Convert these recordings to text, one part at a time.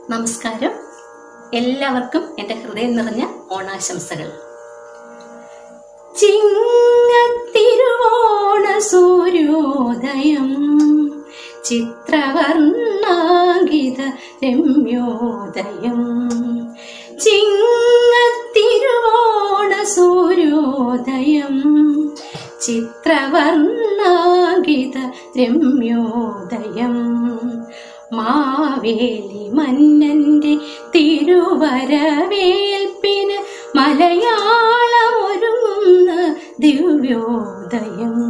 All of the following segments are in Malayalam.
നമസ്കാരം എല്ലാവർക്കും എൻ്റെ ഹൃദയം നിറഞ്ഞ ഓണാശംസകൾ ചിങ്ങത്തിരുവോണ സൂര്യോദയം ചിത്രവർണ്ണാങ്കിത രമ്യോദയം ചിങ്ങത്തിരുവോണ സൂര്യോദയം ചിത്രവർണ്ണാങ്കിത രമ്യോദയം മാവേലി മന്നന്റെ തിരുവരവേൽപ്പിന് മലയാളമൊരുങ്ങുന്ന ദിവ്യോദയം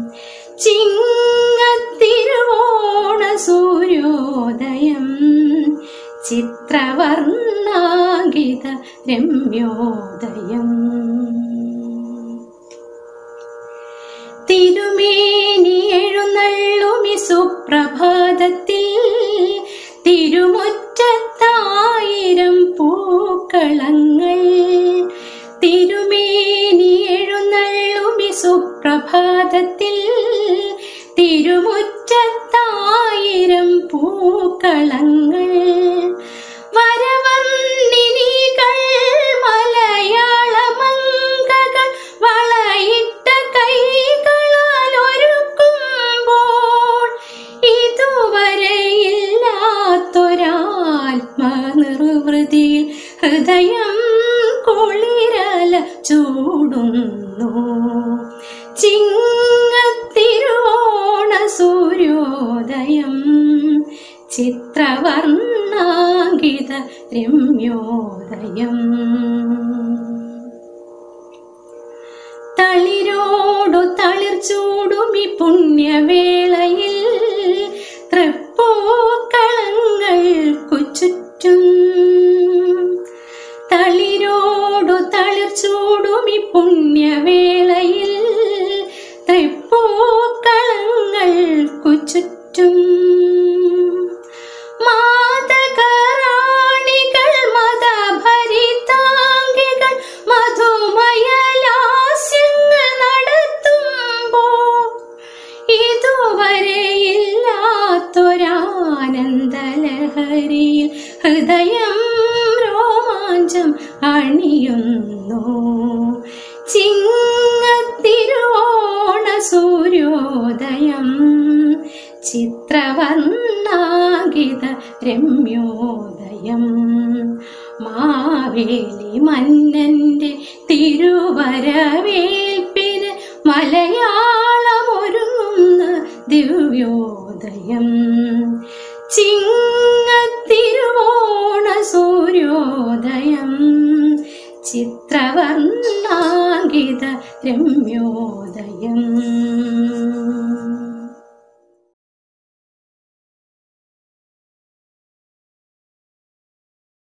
ചിങ്ങത്തിരുവോണ സൂര്യോദയം ചിത്രവർണ്ണാങ്കിത രമ്യോദയം തിരുമേനി എഴുന്നള്ളുമി സുപ്രഭാതത്തിൽ തിരുമുറ്റത്തായിരം പൂക്കളങ്ങൾ തിരുമേനി എഴുന്നള്ളുമി സുപ്രഭാതത്തിൽ തിരുമുറ്റത്തായിരം പൂക്കളങ്ങൾ വരവന്നിനികൾ മലയാളമങ്കകൾ വളയിട്ട കൈകളാൽ ഒരുക്കുമ്പോൾ ഇതുവരെ ഇല്ലാത്തൊരാത്മനിർവൃതിയിൽ ഹൃദയം കുളിരല ചൂടുന്നു ചിങ്ങത്തിരുവോണ സൂര്യോദയം ചിത്രവർണ്ണാങ്കിത രമ്യോദയം തളിരോടു തളിർ ചൂടുമി പുണ്യവേളയിൽ തൃപ്പൂക്കളങ്ങൾക്കു ചുറ്റും തളിരോടു തളിർ ചൂടുമി പുണ്യവേളയിൽ തൃപ്പൂക്കളങ്ങൾക്കു ചുറ്റും മാതകറാണികൾ മതഭരിതാംഗികൾ മധുമയലാസ്യങ്ങൾ നടത്തുമ്പോൾ ഇതുവരെ ഇല്ലാത്തൊരാനന്ദലഹരിയിൽ ഹൃദയം രോമാഞ്ചം അണിയുന്നു ചിങ്ങത്തിരുവോണ സൂര്യോദയം ചിത്രവർണ്ണാങ്കിത രമ്യോദയം മാവേലി മന്നന്റെ തിരുവരവേൽപ്പിന് മലയാളമൊരുങ്ങുന്ന ദിവ്യോദയം ചിങ്ങത്തിരുവോണ സൂര്യോദയം ചിത്രവർണ്ണാങ്കിത രമ്യോദയം